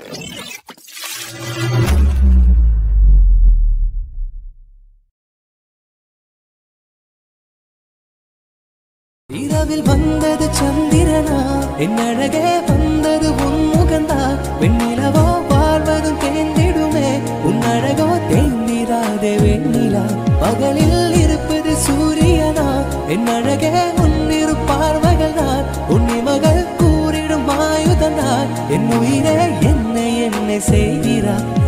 இரவில் வந்தது சந்திரனா என் அழகே வந்தது உன் முகந்தா வெண்ணிலவோ வாழ்வதும் தேர்ந்திடுமே உன் அழகோ தேர்ந்திராதே வெண்ணிலா பகலில் இருப்பது சூரியனா என் அழகே உன்னிரு பார்வைகள் தான் உன்னிமகள் கூறிடும் ஆயுதம் தான் என் உயிரே என்னை என்னை செய்கிறார்